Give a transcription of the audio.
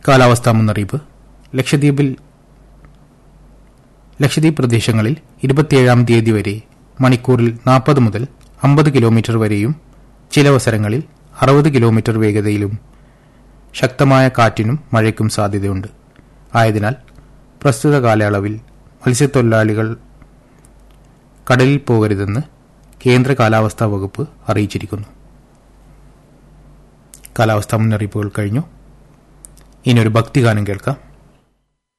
കാലാവസ്ഥാ മുന്നറിയിപ്പ് ലക്ഷദ്വീപിൽ ലക്ഷദ്വീപ് പ്രദേശങ്ങളിൽ ഇരുപത്തിയേഴാം തീയതി വരെ മണിക്കൂറിൽ നാൽപ്പത് മുതൽ അമ്പത് കിലോമീറ്റർ വരെയും ചിലവസരങ്ങളിൽ അറുപത് കിലോമീറ്റർ വേഗതയിലും ശക്തമായ കാറ്റിനും മഴയ്ക്കും സാധ്യതയുണ്ട് ആയതിനാൽ പ്രസ്തുത കാലയളവിൽ മത്സ്യത്തൊഴിലാളികൾ കടലിൽ പോകരുതെന്ന് കേന്ദ്ര കാലാവസ്ഥാ വകുപ്പ് അറിയിച്ചിരിക്കുന്നു കാലാവസ്ഥാ മുന്നറിയിപ്പുകൾ കഴിഞ്ഞു ഇനി ഒരു ഭക്തിഗാനം കേൾക്കാം